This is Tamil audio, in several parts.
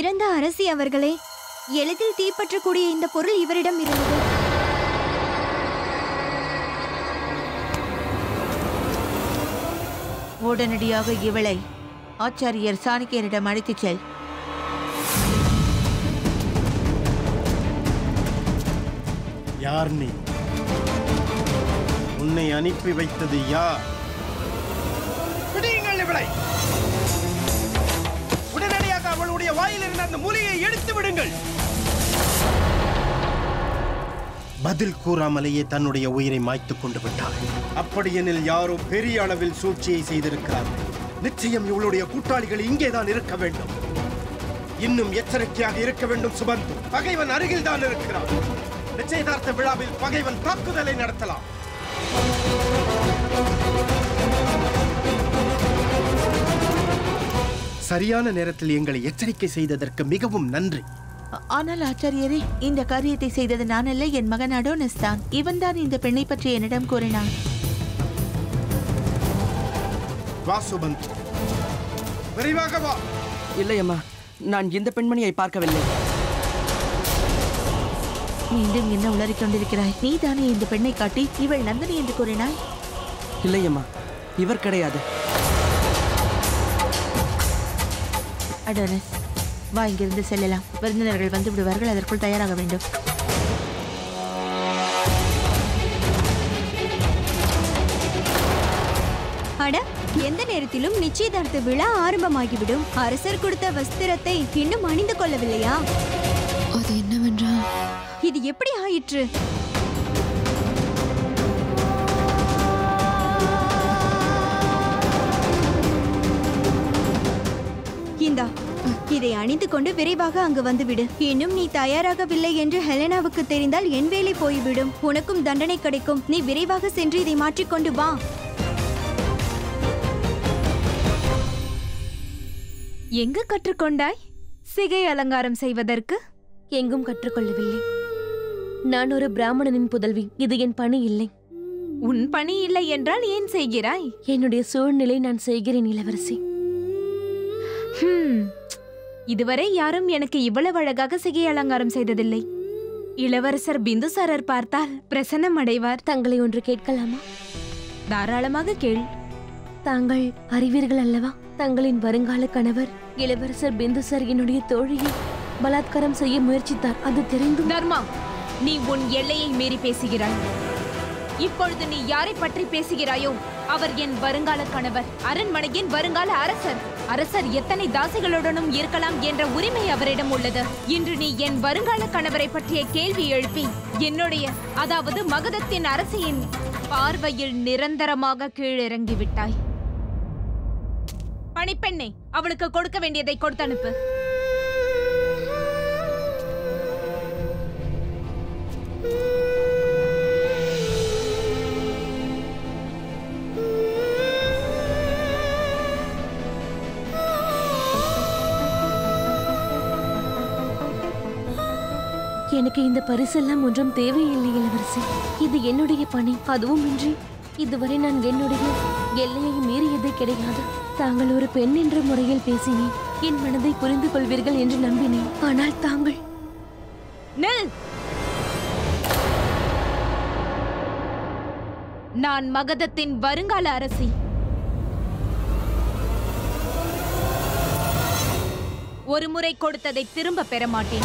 சிறந்த அரசி அவர்களே எளிதில் தீப்பற்றக்கூடிய இந்த பொருள் இவரிடம் இருந்தது உடனடியாக இவளை ஆச்சாரியர் சாணக்கியரிடம் அழைத்துச் செல் யார் நீ உன்னை அனுப்பி வைத்தது யார் பிடியுங்கள் இவளை உடனடியாக அவளுடைய வாயில் இருந்த அந்த மூலியை எடுத்து விடுங்கள் பதில் கூறாமலேயே தன்னுடைய உயிரை மாய்த்துக் கொண்டு விட்டாள் அப்படியெனில் யாரோ பெரிய அளவில் சூழ்ச்சியை செய்திருக்கிறார்கள் நிச்சயம் இவளுடைய கூட்டாளிகள் இங்கேதான் இருக்க வேண்டும் இன்னும் எச்சரிக்கையாக இருக்க வேண்டும் சுபந்து பகைவன் அருகில் தான் இருக்கிறான் நிச்சயதார்த்த விழாவில் பகைவன் தாக்குதலை நடத்தலாம் சரியான நேரத்தில் எங்களை எச்சரிக்கை செய்ததற்கு மிகவும் நன்றி ஆ- ஆனால் ஆச்சாரியரே இந்த காரியத்தை செய்தது நான் அல்ல என் மகன் அடோனஸ் தான் இவன்தான் இந்த பெண்ணை பற்றி என்னிடம் கூறினான் வா சுபந்து விரைவாக வா இல்லையம்மா நான் இந்த பெண்மணியை பார்க்கவில்லை மீண்டும் என்ன உளறிக் கொண்டிருக்கிறாய் நீதானே இந்த பெண்ணை காட்டி இவள் நந்தினி என்று கூறினாய் இல்லையம்மா இவர் கிடையாது அடோனஸ் வா இங்கிருந்து செல்லலாம் விருந்தினர்கள் வந்து விடுவார்கள் அதற்குள் தயாராக வேண்டும் அட எந்த நேரத்திலும் நிச்சயதார்த்த விழா ஆரம்பமாகிவிடும் அரசர் கொடுத்த வஸ்திரத்தை இன்னும் அணிந்து கொள்ளவில்லையா அது என்னவென்றால் இது எப்படி ஆயிற்று இந்தா இதை அணிந்து கொண்டு விரைவாக அங்கு வந்துவிடு இன்னும் நீ தயாராகவில்லை என்று ஹெலனாவுக்கு தெரிந்தால் என் வேலை போய்விடும் உனக்கும் தண்டனை கிடைக்கும் நீ விரைவாக சென்று இதை மாற்றிக்கொண்டு வா எங்கு கற்றுக்கொண்டாய் சிகை அலங்காரம் செய்வதற்கு எங்கும் கற்றுக்கொள்ளவில்லை நான் ஒரு பிராமணனின் புதல்வி இது என் பணி இல்லை உன் பணி இல்லை என்றால் ஏன் செய்கிறாய் என்னுடைய சூழ்நிலை நான் செய்கிறேன் இளவரசி ஹம், இதுவரை யாரும் எனக்கு இவ்வளவு அழகாக சிகை அலங்காரம் செய்ததில்லை இளவரசர் பிந்துசாரர் பார்த்தால் பிரசன்னம் அடைவார் தங்களை ஒன்று கேட்கலாமா தாராளமாக கேள் தாங்கள் அறிவீர்கள் அல்லவா தங்களின் வருங்கால கணவர் இளவரசர் பிந்துசார் என்னுடைய தோழியை பலாத்காரம் செய்ய முயற்சித்தார் அது தெரிந்தும் தர்மா நீ உன் எல்லையை மீறி பேசுகிறாய் இப்பொழுது நீ யாரை பற்றி பேசுகிறாயோ அவர் என் வருங்கால கணவர் அரண்மனையின் வருங்கால அரசர் அரசர் எத்தனை தாசிகளுடனும் இருக்கலாம் என்ற உரிமை அவரிடம் உள்ளது இன்று நீ என் வருங்கால கணவரை பற்றிய கேள்வி எழுப்பி என்னுடைய அதாவது மகதத்தின் அரசியின் பார்வையில் நிரந்தரமாக கீழிறங்கி விட்டாய் பணிப்பெண்ணே அவளுக்கு கொடுக்க வேண்டியதை கொடுத்து அனுப்பு எனக்கு இந்த பரிசெல்லாம் ஒன்றும் தேவையில்லை இளவரசி இது என்னுடைய பணி அதுவும் இன்றி இதுவரை நான் என்னுடைய எல்லையை மீறியதே கிடையாது தாங்கள் ஒரு பெண் என்ற முறையில் பேசினேன் என் மனதை புரிந்து கொள்வீர்கள் என்று நம்பினேன் ஆனால் தாங்கள் நில் நான் மகதத்தின் வருங்கால அரசி ஒரு முறை கொடுத்ததை திரும்ப பெற மாட்டேன்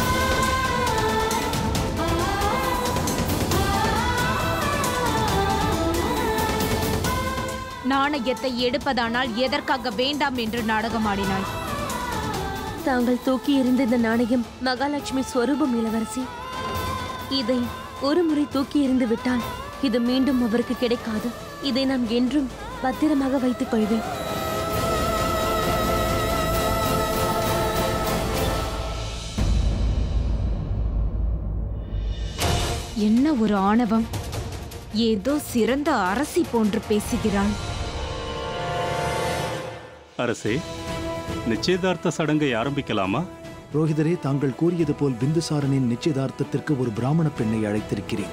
நாணயத்தை எடுப்பதானால் எதற்காக வேண்டாம் என்று நாடகமாடினாய் தாங்கள் தூக்கி எறிந்த இந்த நாணயம் மகாலட்சுமி ஸ்வரூபம் இளவரசி இதை ஒரு முறை தூக்கி எறிந்து விட்டால் இது மீண்டும் அவருக்கு கிடைக்காது இதை நான் என்றும் பத்திரமாக வைத்துக் கொள்வேன் என்ன ஒரு ஆணவம் ஏதோ சிறந்த அரசி போன்று பேசுகிறாள் அரசே நிச்சயதார்த்த சடங்கை ஆரம்பிக்கலாமா ரோஹிதரே தாங்கள் கூறியது போல் பிந்துசாரனின் நிச்சயதார்த்தத்திற்கு ஒரு பிராமண பெண்ணை அழைத்திருக்கிறேன்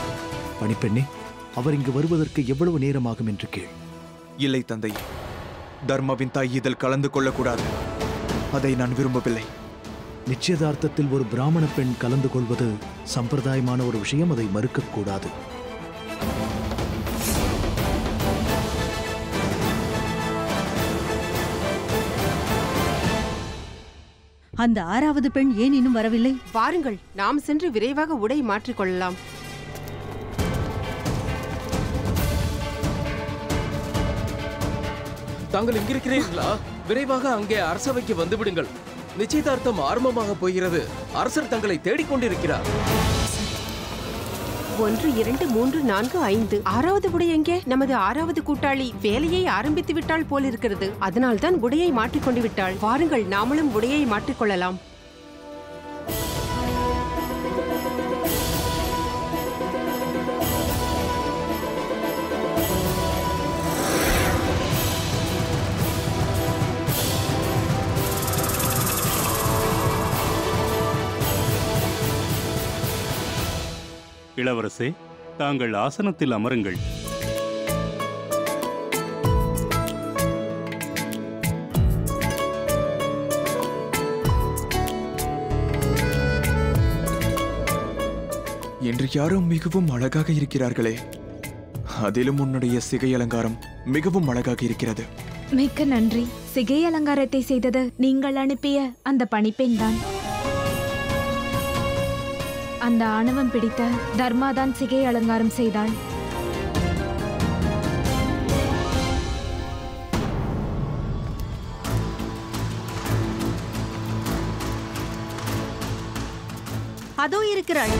பணிப்பெண்ணே அவர் இங்கு வருவதற்கு எவ்வளவு நேரமாகும் என்று கேள் இல்லை தந்தையே தர்மவின் தாய் இதில் கலந்து கொள்ளக்கூடாது அதை நான் விரும்பவில்லை நிச்சயதார்த்தத்தில் ஒரு பிராமண பெண் கலந்து கொள்வது சம்பிரதாயமான ஒரு விஷயம் அதை மறுக்கக்கூடாது அந்த ஆறாவது பெண் ஏன் இன்னும் வரவில்லை வாருங்கள் நாம் சென்று விரைவாக உடை மாற்றிக்கொள்ளலாம் தாங்கள் இங்கிருக்கிறீர்களா விரைவாக அங்கே அரசவைக்கு வந்து விடுங்கள் நிச்சயதார்த்தம் ஆரம்பமாக போகிறது அரசர் தங்களை தேடிக்கொண்டிருக்கிறார் ஒன்று இரண்டு மூன்று நான்கு ஐந்து ஆறாவது உடை எங்கே நமது ஆறாவது கூட்டாளி வேலையை ஆரம்பித்து விட்டாள் போலிருக்கிறது அதனால்தான் உடையை மாற்றிக்கொண்டு விட்டாள் வாருங்கள் நாமளும் உடையை மாற்றிக்கொள்ளலாம் இளவரசே தாங்கள் ஆசனத்தில் அமருங்கள் என்று யாரோ மிகவும் அழகாக இருக்கிறார்களே அதிலும் உன்னுடைய சிகை அலங்காரம் மிகவும் அழகாக இருக்கிறது மிக்க நன்றி சிகை அலங்காரத்தை செய்தது நீங்கள் அனுப்பிய அந்த பணிப்பெண் தான் அந்த ஆணவம் பிடித்த தர்மாதான் சிகை அலங்காரம் செய்தாள் அதோ இருக்கிறாள்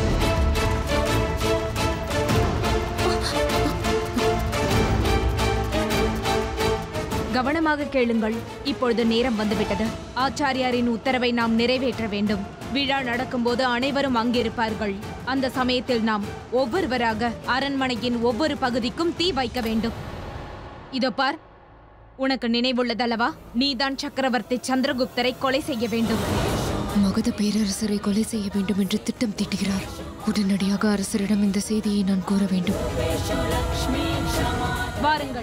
கவனமாக கேளுங்கள் இப்பொழுது நேரம் வந்துவிட்டது ஆச்சாரியாரின் உத்தரவை நாம் நிறைவேற்ற வேண்டும் விழா நடக்கும்போது அனைவரும் அங்கிருப்பார்கள் அந்த சமயத்தில் நாம் ஒவ்வொருவராக அரண்மனையின் ஒவ்வொரு பகுதிக்கும் தீ வைக்க வேண்டும் இதோ பார் உனக்கு நினைவுள்ளதல்லவா நீதான் சக்கரவர்த்தி சந்திரகுப்தரை கொலை செய்ய வேண்டும் மகத பேரரசரை கொலை செய்ய வேண்டும் என்று திட்டம் தீட்டுகிறார் உடனடியாக அரசரிடம் இந்த செய்தியை நான் கூற வேண்டும் வாருங்கள்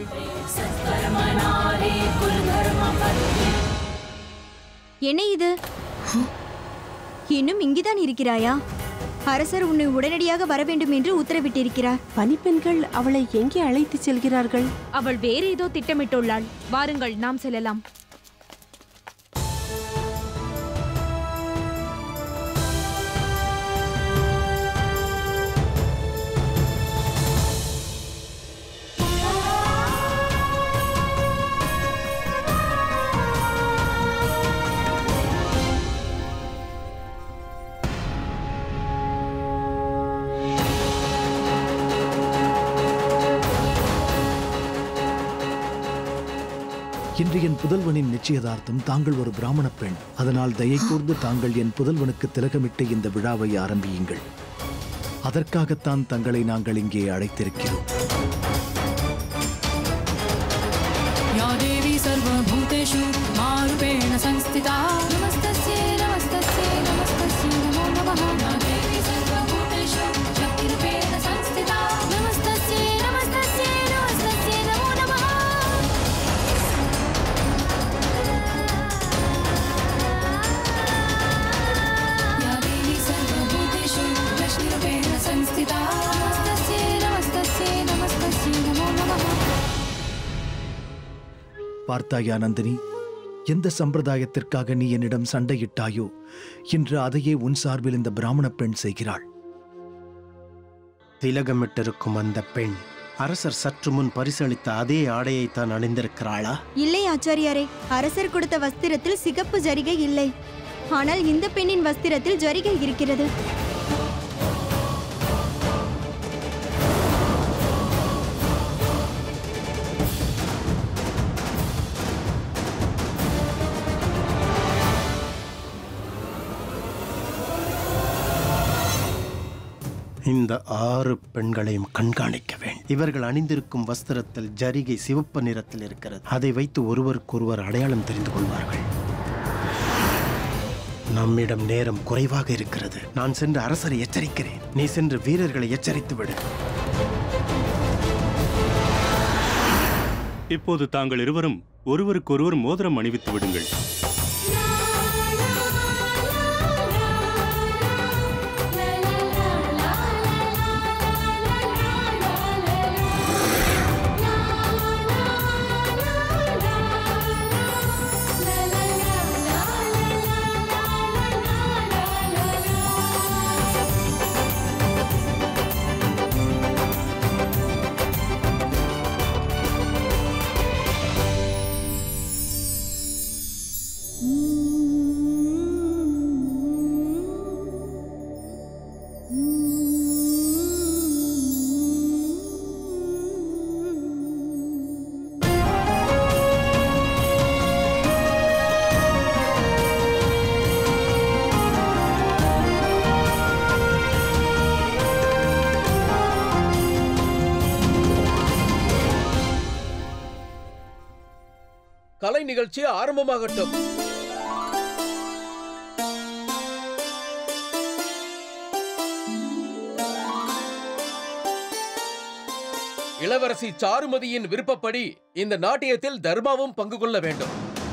என்ன இது இன்னும் இங்குதான் இருக்கிறாயா அரசர் உன்னை உடனடியாக வர வேண்டும் என்று உத்தரவிட்டிருக்கிறார் பணிப்பெண்கள் அவளை எங்கே அழைத்து செல்கிறார்கள் அவள் வேறு ஏதோ திட்டமிட்டுள்ளாள் வாருங்கள் நாம் செல்லலாம் இன்று என் புதல்வனின் நிச்சயதார்த்தம் தாங்கள் ஒரு பிராமண பெண் அதனால் தயை கூர்ந்து தாங்கள் என் புதல்வனுக்கு திலகமிட்டு இந்த விழாவை ஆரம்பியுங்கள் அதற்காகத்தான் தங்களை நாங்கள் இங்கே அழைத்திருக்கிறோம் या देवी सर्वभूतेषु मारूपेण संस्थिता नमस्तस्यै नमस्तस्यै नमस्तस्यै नमो नमः या देवी सर्वभूतेषु शक्तिरूपेण संस्थिता नमस्तस्यै नमस्तस्यै नमस्तस्यै नमो नमः या देवी सर्वभूतेषु लक्ष्मीरूपेण संस्थिता नमस्तस्यै नमस्तस्यै नमस्तस्यै नमो नमः பார்த்தாயா நந்தினி எந்த சம்பிரதாயத்திற்காக நீ என்னிடம் சண்டையிட்டாயோ இன்று அதையே உன் சார்பில் இந்த பிராமண பெண் செய்கிறாள் திலகமிட்டிருக்கும் அந்த பெண் அரசர் சற்று முன் பரிசளித்த அதே ஆடையை தான் அணிந்திருக்கிறாளா இல்லை ஆச்சாரியாரே அரசர் கொடுத்த வஸ்திரத்தில் சிகப்பு ஜரிகை இல்லை ஆனால் இந்த பெண்ணின் வஸ்திரத்தில் ஜரிகை இருக்கிறது இந்த ஆறு பெண்களையும் கண்காணிக்க வேண்டும் இவர்கள் அணிந்திருக்கும் வஸ்திரத்தில் ஜரிகை சிவப்பு நிறத்தில் இருக்கிறது அதை வைத்து ஒருவருக்கொருவர் அடையாளம் தெரிந்து கொள்வார்கள் நம்மிடம் நேரம் குறைவாக இருக்கிறது நான் சென்று அரசரை எச்சரிக்கிறேன் நீ சென்று வீரர்களை எச்சரித்து விடு இப்போது தாங்கள் இருவரும் ஒருவருக்கொருவர் மோதிரம் அணிவித்து விடுங்கள் கலை நிகழ்ச்சி ஆரம்பமாகட்டும் இளவரசி சாருமதியின் விருப்பப்படி இந்த நாட்டியத்தில் தர்மாவும் பங்கு கொள்ள வேண்டும்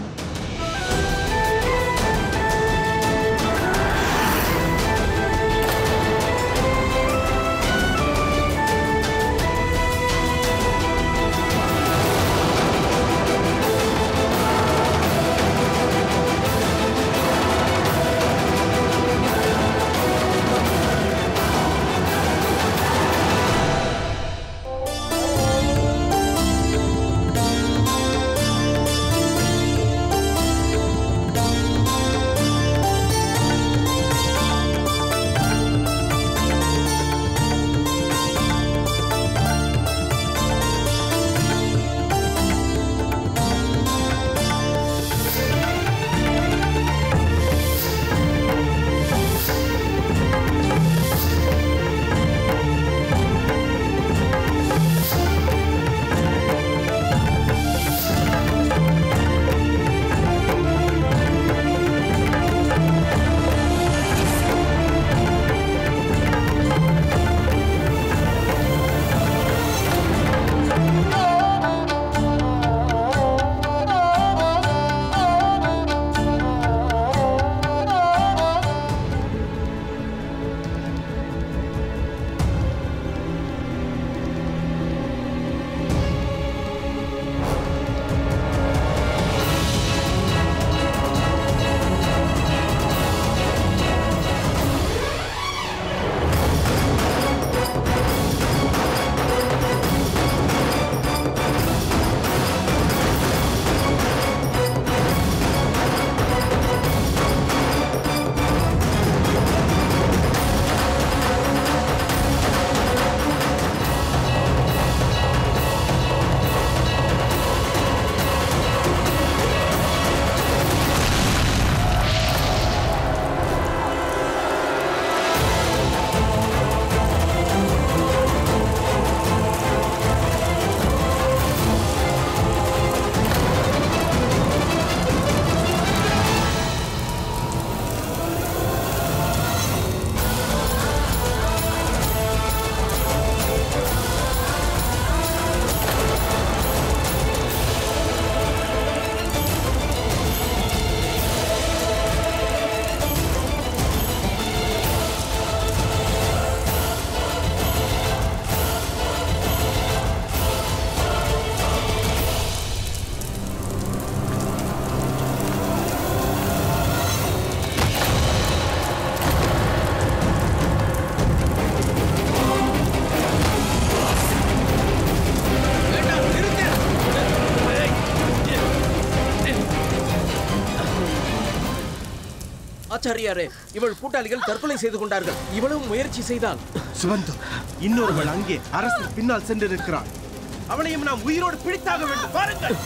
ஆச்சாரியாரே இவள் கூட்டாளிகள் தற்கொலை செய்து கொண்டார்கள் இவளும் முயற்சி செய்தால் சுபந்து இன்னொருவள் அங்கே அரசர் பின்னால் சென்றிருக்கிறாள் அவளையும் நாம் உயிரோடு பிடித்தாக வேண்டும் பாருங்கள்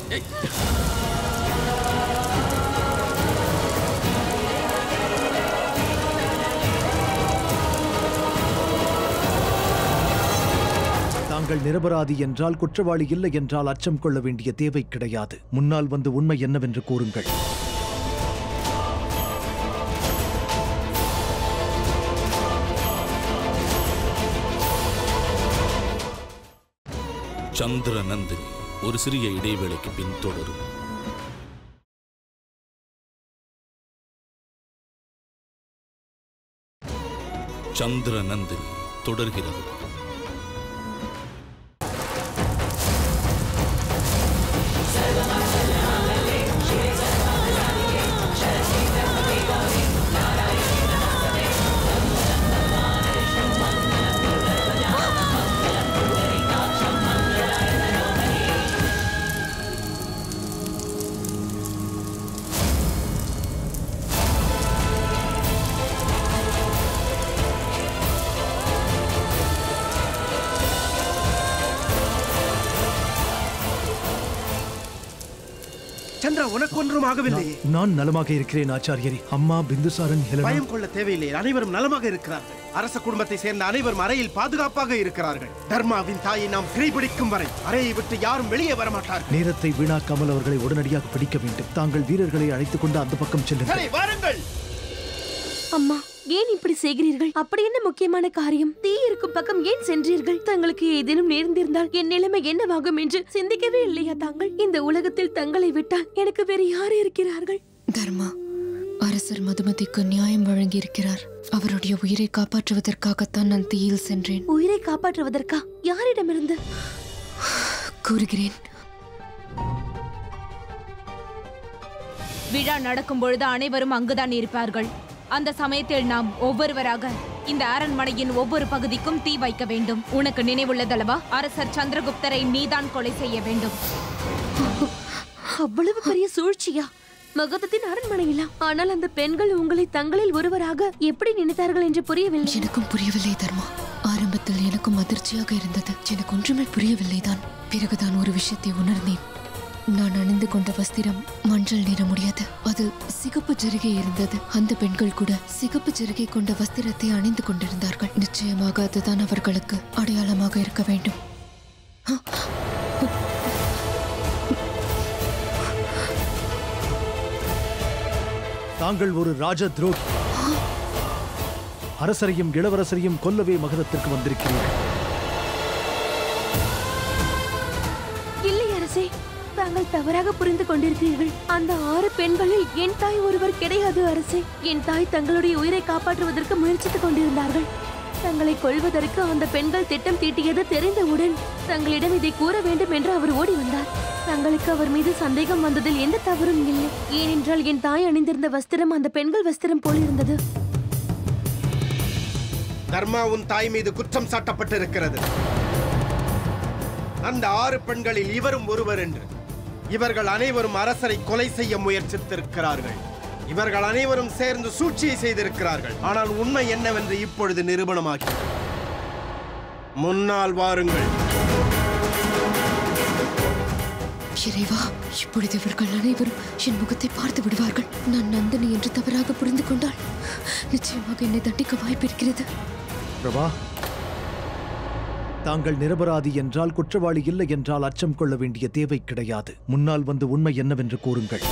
தாங்கள் நிரபராதி என்றால் குற்றவாளி இல்லை என்றால் அச்சம் கொள்ள வேண்டிய தேவை கிடையாது முன்னால் வந்து உண்மை என்னவென்று கூறுங்கள் சந்திர நந்தினி ஒரு சிறிய இடைவேளைக்கு பின் தொடரும் சந்திர நந்தினி தொடர்கிறது சந்திரா உனக்கு ஒன்றும் ஆகவில்லையே நான் நலமாக இருக்கிறேன் ஆச்சாரியரே அம்மா பிந்துசாரன் ஹெலனா பயம் கொள்ள தேவையில்லை அனைவரும் நலமாக இருக்கிறார்கள் அரச குடும்பத்தை சேர்ந்த அனைவரும் அறையில் பாதுகாப்பாக இருக்கிறார்கள் தர்மாவின் தாயை நாம் சிறைபிடிக்கும் வரை அறையை விட்டு யாரும் வெளியே வரமாட்டார்கள் நேரத்தை வீணாக்காமல் அவர்களை உடனடியாக பிடிக்க வேண்டும் தாங்கள் வீரர்களை அழைத்துக் கொண்டு அந்த பக்கம் செல்லுங்கள் சரி வாருங்கள் அம்மா ஏன் இப்படி செய்கிறீர்கள் அப்படி என்ன முக்கியமான காரியம் தீ இருக்கும் பக்கம் ஏன் சென்றீர்கள் தங்களுக்கு ஏதேனும் நேர்ந்திருந்தால் என் நிலைமை என்னவாகும் என்று சிந்திக்கவே இல்லையா தாங்கள் இந்த உலகத்தில் தங்களை விட்டால் எனக்கு வேறு யார் இருக்கிறார்கள் தர்மா அரசர் மதுமதிக்கு நியாயம் வழங்கியிருக்கிறார் அவருடைய உயிரை காப்பாற்றுவதற்காகத்தான் நான் தீயில் சென்றேன் உயிரை காப்பாற்றுவதற்கா யாரிடமிருந்து கூறுகிறேன் விழா நடக்கும் பொழுது அனைவரும் அங்குதான் இருப்பார்கள் அந்த சமயத்தில் நாம் ஒவ்வொருவராக இந்த அரண்மனையின் ஒவ்வொரு பகுதிக்கும் தீ வைக்க வேண்டும் உனக்கு நினைவுள்ளதல்லவா அரசர் சந்திரகுப்தரை நீதான் கொலை செய்ய வேண்டும் அவ்வளவு பெரிய சூழ்ச்சியா மகதத்தின் அரண்மனையிலா ஆனால் அந்த பெண்கள் உங்களை தங்களில் ஒருவராக எப்படி நினைத்தார்கள் என்று புரியவில்லை எனக்கும் புரியவில்லை தர்மா ஆரம்பத்தில் எனக்கும் அதிர்ச்சியாக இருந்தது எனக்கு ஒன்றுமே புரியவில்லை தான் பிறகுதான் ஒரு விஷயத்தை உணர்ந்தேன் நான் அணிந்து கொண்ட வஸ்திரம் மஞ்சள் நிறமுடையது அது சிகப்பு ஜருகை இருந்தது அந்த பெண்கள் கூட சிகப்பு ஜருகை கொண்ட வஸ்திரத்தை அணிந்து கொண்டிருந்தார்கள் நிச்சயமாக அதுதான் அவர்களுக்கு அடையாளமாக இருக்க வேண்டும் தாங்கள் ஒரு ராஜ துரோகி அரசரையும் இளவரசரையும் கொல்லவே மகதத்திற்கு வந்திருக்கிறீர்கள் இல்லை அரசே தாங்கள் தவறாக புரிந்து கொண்டிருக்கிறீர்கள் அந்த ஆறு பெண்களில் என் தாய் ஒருவர் கிடையாது அரசே என் தாய் தங்களுடைய உயிரை காப்பாற்றுவதற்கு முயற்சித்துக் கொண்டிருந்தார்கள் தங்களை கொல்வதற்கு அந்த பெண்கள் திட்டம் தீட்டியது தெரிந்தவுடன் தங்களிடம் இதை கூற வேண்டும் என்று அவர் ஓடி வந்தார் தங்களுக்கு அவர் மீது சந்தேகம் வந்ததில் எந்த தவறும் இல்லை ஏனென்றால் என் தாய் அணிந்திருந்த வஸ்திரம் அந்த பெண்கள் வஸ்திரம் போல் இருந்தது தர்மா உன் தாய் மீது குற்றம் சாட்டப்பட்டிருக்கிறது அந்த ஆறு பெண்களில் இவரும் ஒருவர் என்று இவர்கள் அனைவரும் அரசரை கொலை செய்ய முயற்சித்திருக்கிறார்கள் இவர்கள் அனைவரும் சேர்ந்து சூழ்ச்சியை செய்திருக்கிறார்கள் ஆனால் உண்மை என்னவென்று இப்பொழுது நிரூபணமாகி முன்னால் வாருங்கள் இறைவா இப்பொழுது இவர்கள் அனைவரும் என் முகத்தை பார்த்து விடுவார்கள் நான் நந்தினி என்று தவறாக புரிந்து கொண்டால் நிச்சயமாக என்னை தண்டிக்க வாய்ப்பிருக்கிறது பிரபா தாங்கள் நிரபராதி என்றால் குற்றவாளி இல்லை என்றால் அச்சம் கொள்ள வேண்டிய தேவை கிடையாது முன்னால் வந்து உண்மை என்னவென்று கூறுங்கள்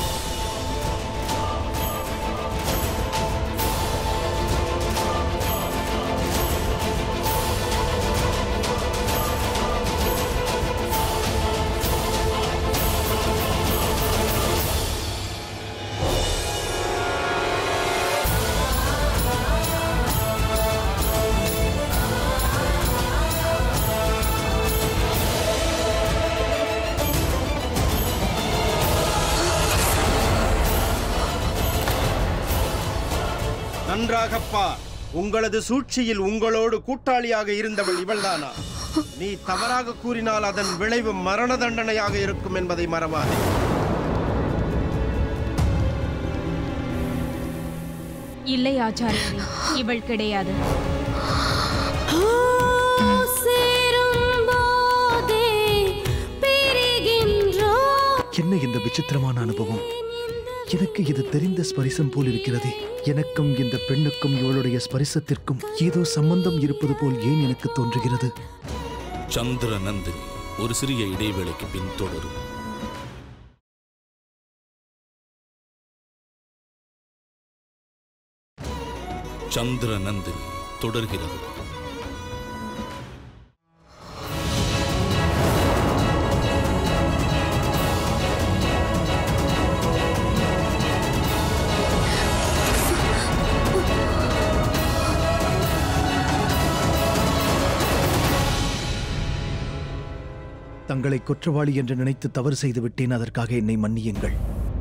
நன்றாகப்பா உங்களது சூழ்ச்சியில் உங்களோடு கூட்டாளியாக இருந்தவள் இவள்தானா நீ தவறாக கூறினால் அதன் விளைவு மரண தண்டனையாக இருக்கும் என்பதை மறவாதே இல்லை ஆச்சாரியரே இவள் கிடையாது என்ன இந்த விசித்திரமான அனுபவம் எனக்கு இது தெரிந்த ஸ்பரிசம் போல் இருக்கிறதே எனக்கும் இந்த பெண்ணுக்கும் இவளுடைய ஸ்பரிசத்திற்கும் ஏதோ சம்பந்தம் இருப்பது போல் ஏன் எனக்கு தோன்றுகிறது சந்திர நந்தினி ஒரு சிறிய இடைவேளைக்கு பின் தொடரும் சந்திர நந்தினி தொடர்கிறது தங்களை குற்றவாளி என்று நினைத்து தவறு செய்து விட்டேன் அதற்காக என்னை மன்னியுங்கள்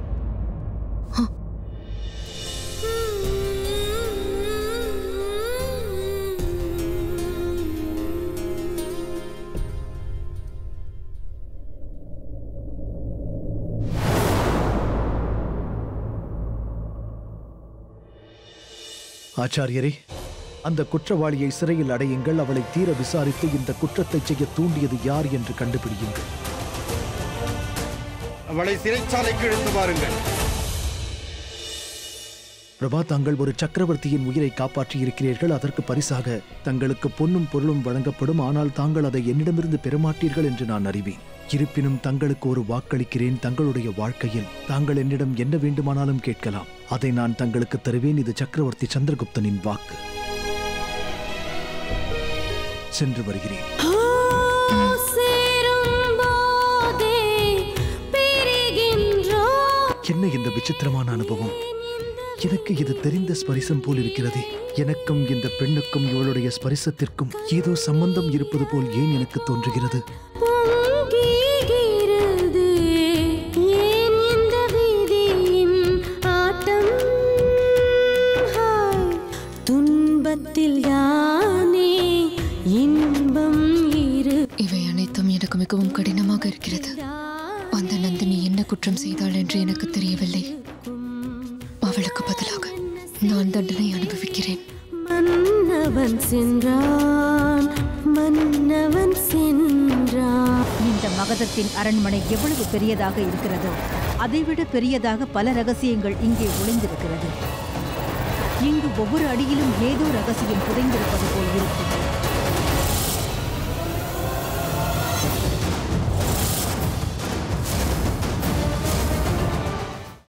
ஆச்சாரியரே அந்த குற்றவாளியை சிறையில் அடையுங்கள் அவளை தீர விசாரித்து இந்த குற்றத்தை செய்ய தூண்டியது யார் என்று கண்டுபிடியுங்கள் அவளை சிறைச்சாலைக்கு இழுத்து வாருங்கள் பிரபா தாங்கள் ஒரு சக்கரவர்த்தியின் உயிரை காப்பாற்றி இருக்கிறீர்கள் அதற்கு பரிசாக தங்களுக்கு பொன்னும் பொருளும் வழங்கப்படும் ஆனால் தாங்கள் அதை என்னிடமிருந்து பெறமாட்டீர்கள் என்று நான் அறிவேன் இருப்பினும் தங்களுக்கு ஒரு வாக்களிக்கிறேன் தங்களுடைய வாழ்க்கையில் தாங்கள் என்னிடம் என்ன வேண்டுமானாலும் கேட்கலாம் அதை நான் தங்களுக்கு தருவேன் இது சக்கரவர்த்தி சந்திரகுப்தனின் வாக்கு சென்று வருகிறேன் என்ன இந்த விசித்திரமான அனுபவம் எனக்கு இது தெரிந்த ஸ்பரிசம் போல் இருக்கிறதே எனக்கும் இந்த பெண்ணுக்கும் இவளுடைய ஸ்பரிசத்திற்கும் ஏதோ சம்பந்தம் இருப்பது போல் ஏன் எனக்கு தோன்றுகிறது பொங்கிகிறது ஏன் இந்த வீதியின் ஆட்டம் ஹாய், துன்பத்தில் யானே இன்பம் இரு இவை அனைத்தும் எனக்கு மிகவும் கடினமாக இருக்கிறது அந்த நந்தினி என்ன குற்றம் செய்தாள் என்று எனக்கு தெரியவில்லை அவளுக்கு பதிலாக நான் தண்டனை அனுபவிக்கிறேன் மன்னவன் சென்றான் மன்னவன் சென்றான் இந்த மகதத்தின் அரண்மனை எவ்வளவு பெரியதாக இருக்கிறதோ அதைவிட பெரியதாக பல ரகசியங்கள் இங்கே ஒளிந்திருக்கிறது இங்கு ஒவ்வொரு அடியிலும் ஏதோ ரகசியம் புதைந்திருப்பது போல் இருக்கும்